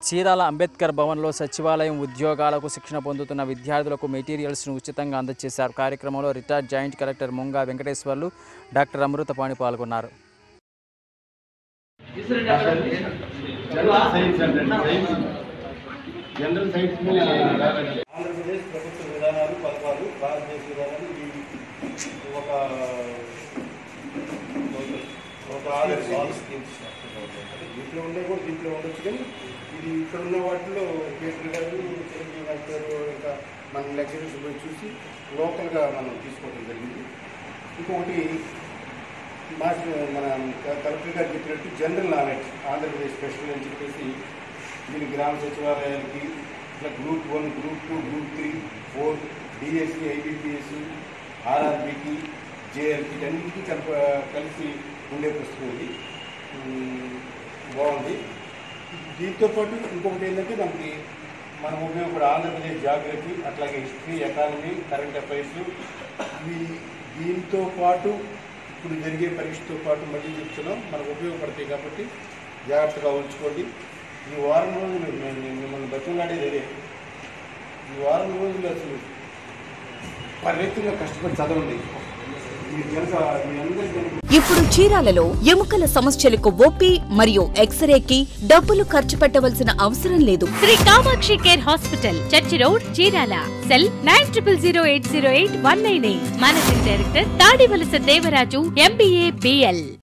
చీరాల అంబేద్కర్ భవన్లో సచివాలయం ఉద్యోగాలకు శిక్షణ పొందుతున్న విద్యార్థులకు మెటీరియల్స్ను ఉచితంగా అందజేశారు కార్యక్రమంలో retired joint collector Munga Venkateswarlu doctor Amrutapani పాల్గొన్నారు జనరల్ సైన్స్ అంటే సైన్స్ జనరల్ సైన్స్ మీద ఆంధ్రప్రదేశ్ ప్రభుత్వ విధానాలు పథకాలు భారతదేశ విధానాలు ఈ ఒక ఒక ఆదర్శ స్కీమ్స్ దీంట్లో ఉండే కూడా దీంట్లో ఉండొచ్చు కానీ ఇది ఇక్కడ ఉన్న వాటిలో కేసరి గారు చిరంజీవి నాయక్ గారు ఇంకా మన లెక్చరర్స్ పోయి చూసి లోకల్గా మనం తీసుకోవడం జరిగింది ఇంకొకటి మాస్టర్ మన కలెక్టర్ గారు చెప్పినట్టు జనరల్ నాలెడ్జ్ ఆంధ్రప్రదేశ్ స్పెషల్ అని చెప్పేసి దీని గ్రామ సచివాలయానికి ఇట్లా group one group two group three four DSC IBPS ఆర్ఆర్బికి జేఎల్కి అన్నింటికి కలప కలిసి ఉండే పుస్తకం ఇది ఉమ్, బాగుంది దీంతో పాటు ఇంకొకటి ఏంటంటే మనకి మనం ఉపయోగపడే ఆంధ్రప్రదేశ్ జాగ్రఫీ అట్లాగే హిస్టరీ ఎకానమీ కరెంట్ అఫైర్స్ ఇవి దీంతో పాటు ఇప్పుడు జరిగే పరీక్షతో పాటు మళ్ళీ చెప్తున్నాం మనకు ఉపయోగపడతాయి కాబట్టి జాగ్రత్తగా ఉంచుకోండి ఈ వారం రోజులు నేను నేను మిమ్మల్ని బతులాడేది అదే ఈ వారం రోజులు అసలు పరిరెత్తుగా కష్టపడి చదవండి మీకు తెలుసా మీ అందరికీ తెలుసు. ఇప్పుడు చీరాలలో ఎముకల సమస్యలకు ఓపీ మరియు ఎక్స్రేకి డబ్బులు ఖర్చు పెట్టవలసిన అవసరం లేదు Shri Kamakshi care hospital church road Chirala cell nine triple zero eight zero eight one nine eight managing director Tadivalasa Devaraju MBA BL